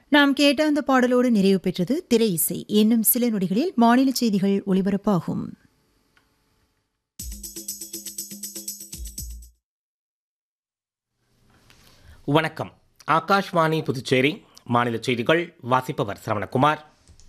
நாம் கேட்ட அந்த பாடலோடு நிறைவு பெற்றது திரை இசை இன்னும் சில நொடிகளில் மாநில செய்திகள் ஒலிபரப்பாகும் வணக்கம் ஆகாஷ்வாணி புதுச்சேரி மாநில செய்திகள் வாசிப்பவர் சரவணகுமார்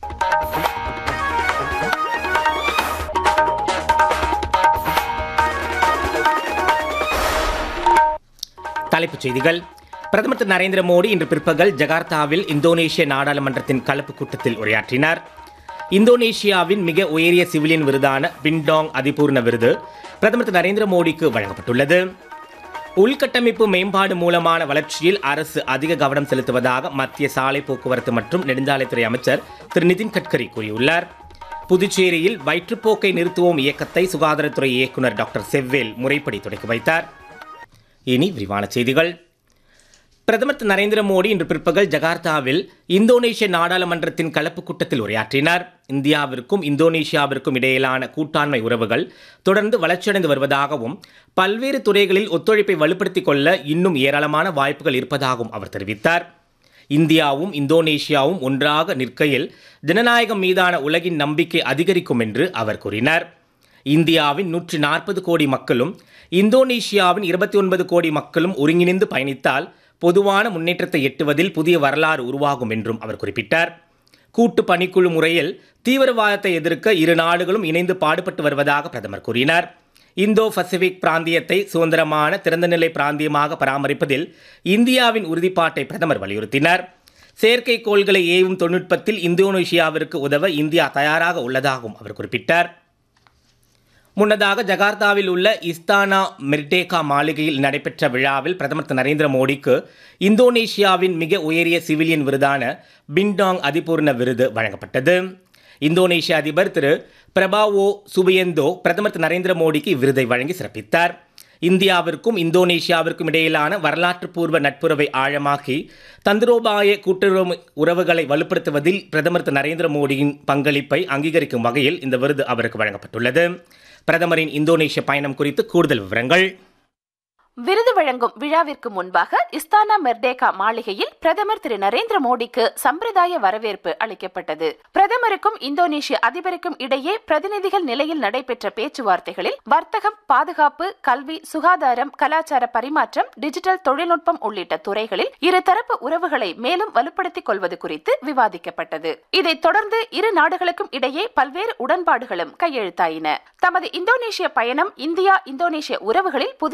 தலைப்புச் செய்திகள் பிரதமர் திரு நரேந்திர மோடி இன்று பிற்பகல் ஜகார்த்தாவில் இந்தோனேஷிய நாடாளுமன்றத்தின் கலப்பு கூட்டத்தில் உரையாற்றினார் இந்தோனேஷியாவின் மிக உயரிய சிவிலியன் விருதான பின்டாங் அதிபூர்ண விருது பிரதமர் திரு நரேந்திர மோடிக்கு வழங்கப்பட்டுள்ளது உள்கட்டமைப்பு மேம்பாடு மூலமான வளர்ச்சியில் அரசு அதிக கவனம் செலுத்துவதாக மத்திய சாலை போக்குவரத்து மற்றும் நெடுஞ்சாலைத்துறை அமைச்சர் திரு நிதின் கட்கரி கூறியுள்ளார் புதுச்சேரியில் வயிற்றுப்போக்கை நிறுத்துவோம் இயக்கத்தை சுகாதாரத்துறை இயக்குநர் டாக்டர் செவ்வேல் முறைப்படி தொடங்கி வைத்தார் இனி விரிவான செய்திகள் பிரதமர் திரு நரேந்திர மோடி இன்று பிற்பகல் ஜகார்த்தாவில் இந்தோனேஷிய நாடாளுமன்றத்தின் கலப்பு கூட்டத்தில் உரையாற்றினார் இந்தியாவிற்கும் இந்தோனேஷியாவிற்கும் இடையிலான கூட்டாண்மை உறவுகள் தொடர்ந்து வளர்ச்சியடைந்து வருவதாகவும் பல்வேறு துறைகளில் ஒத்துழைப்பை வலுப்படுத்திக் கொள்ள இன்னும் ஏராளமான வாய்ப்புகள் இருப்பதாகவும் அவர் தெரிவித்தார் இந்தியாவும் இந்தோனேஷியாவும் ஒன்றாக நிற்கையில் ஜனநாயகம் மீதான உலகின் நம்பிக்கை அதிகரிக்கும் என்று அவர் கூறினார் இந்தியாவின் நூற்றி நாற்பது கோடி மக்களும் இந்தோனேஷியாவின் இருபத்தி ஒன்பது கோடி மக்களும் ஒருங்கிணைந்து பயணித்தால் பொதுவான முன்னேற்றத்தை எட்டுவதில் புதிய வரலாறு உருவாகும் என்றும் அவர் குறிப்பிட்டார் கூட்டு பணிக்குழு முறையில் தீவிரவாதத்தை எதிர்க்க இரு நாடுகளும் இணைந்து பாடுபட்டு வருவதாக பிரதமர் கூறினார் இந்தோ பசிபிக் பிராந்தியத்தை சுதந்திரமான திறந்தநிலை பிராந்தியமாக பராமரிப்பதில் இந்தியாவின் உறுதிப்பாட்டை பிரதமர் வலியுறுத்தினார் செயற்கைக்கோள்களை ஏவும் தொழில்நுட்பத்தில் இந்தோனேஷியாவிற்கு உதவ இந்தியா தயாராக உள்ளதாகவும் அவர் குறிப்பிட்டார் முன்னதாக ஜகார்த்தாவில் உள்ள இஸ்தானா மெர்டேகா மாளிகையில் நடைபெற்ற விழாவில் பிரதமர் திரு நரேந்திர மோடிக்கு இந்தோனேஷியாவின் மிக உயரிய சிவிலியன் விருதான பின்டாங் அதிபூர்ண விருது வழங்கப்பட்டது இந்தோனேஷிய அதிபர் திரு பிரபாவோ சுபியந்தோ பிரதமர் திரு நரேந்திர மோடிக்கு இவ்விருதை வழங்கி சிறப்பித்தார் இந்தியாவிற்கும் இந்தோனேஷியாவிற்கும் இடையிலான வரலாற்று பூர்வ நட்புறவை ஆழமாக்கி தந்திரோபாய கூட்டுறவு உறவுகளை வலுப்படுத்துவதில் பிரதமர் திரு நரேந்திர மோடியின் பங்களிப்பை அங்கீகரிக்கும் வகையில் இந்த விருது அவருக்கு வழங்கப்பட்டுள்ளது பிரதமரின் இந்தோனேஷிய பயணம் குறித்து கூடுதல் விவரங்கள் விருது வழங்கும் விழாவிற்கு முன்பாக இஸ்தானா மெர்டேகா மாளிகையில் பிரதமர் திரு நரேந்திர மோடிக்கு சம்பிரதாய வரவேற்பு அளிக்கப்பட்டது பிரதமருக்கும் இந்தோனேஷிய அதிபருக்கும் இடையே பிரதிநிதிகள் நிலையில் நடைபெற்ற பேச்சுவார்த்தைகளில் வர்த்தகம் பாதுகாப்பு கல்வி சுகாதாரம் கலாச்சார பரிமாற்றம் டிஜிட்டல் தொழில்நுட்பம் உள்ளிட்ட துறைகளில் இருதரப்பு உறவுகளை மேலும் வலுப்படுத்திக் கொள்வது குறித்து விவாதிக்கப்பட்டது இதைத் தொடர்ந்து இரு நாடுகளுக்கும் இடையே பல்வேறு உடன்பாடுகளும் கையெழுத்தாயின தமது இந்தோனேஷிய பயணம் இந்தியா இந்தோனேஷிய உறவுகளில் புதிய